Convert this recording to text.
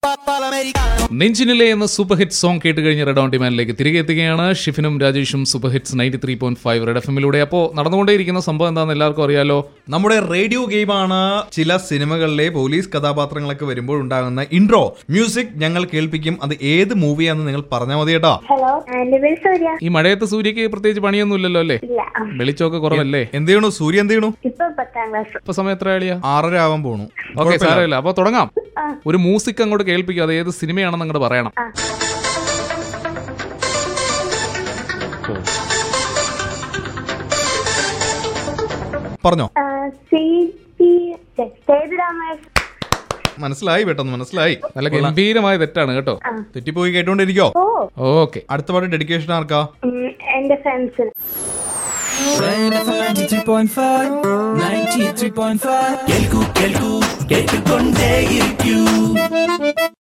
നെഞ്ചിനിലെ എന്ന super hit song കേട്ട് കഴിഞ്ഞ റെഡ് ഓൺ ഡിമാൻഡിലേക്ക് തിരികെ എത്തുകയാണ് ഷിഫിനും രാജേഷും super hits ninety three point five red F എമ്മിലൂടെ അപ്പോൾ നടന്നുകൊണ്ടേയിരിക്കുന്ന സംഭവം എന്താണെന്ന് എല്ലാവർക്കും അറിയാലോ നമ്മുടെ റേഡിയോ ഗെയിമാണ് ചില സിനിമകളിലെ പോലീസ് കഥാപാത്രങ്ങളൊക്കെ വരുമ്പോൾ ഉണ്ടാകുന്ന ഇൻട്രോ മ്യൂസിക് ഞങ്ങൾ കേൾപ്പിക്കും അത് ഏത് മൂവിയാണെന്ന് നിങ്ങൾ പറഞ്ഞാൽ മതി കേട്ടോ ഹലോ എന്റെ പേര് സൂര്യ ഈ മഴയത്ത് സൂര്യക്ക് പ്രത്യേകിച്ച് പണിയൊന്നും ഇല്ലല്ലോ അല്ലേ ഇല്ല ആ, വെളിച്ചമൊക്കെ കുറവല്ലേ എന്ത് ചെയ്യണു സൂര്യ എന്ത് ചെയ്യണു ഇപ്പൊ പത്താം ക്ലാസ് ഇപ്പൊ സമയം എത്ര ആളിയാ ആറര ആവാൻ പോണു ഓക്കെ സാരമില്ല അപ്പൊ തുടങ്ങാം ആ. ഒരു മ്യൂസിക് അങ്ങോട്ട് കേൾപ്പിക്കും അത് ഏത് സിനിമയാണെന്ന് അങ്ങോട്ട് പറയണം ആ. പറഞ്ഞോ ആ, സി പി സേതുരാമേഷ് മനസ്സിലായി പെട്ടെന്ന് മനസ്സിലായി നല്ല ഗംഭീരമായ തെറ്റാണ് കേട്ടോ തെറ്റിപ്പോയി കേട്ടോണ്ടിരിക്കോ ഓ ഓക്കെ അടുത്ത പാട്ട് ഡെഡിക്കേഷൻ ആർക്കാ ഉം, എന്റെ ഫ്രണ്ട്സിന് Red FM 93.5 93.5 കേൾക്കൂ കേൾക്കൂ കേട്ടുകൊണ്ടേയിരിക്കൂ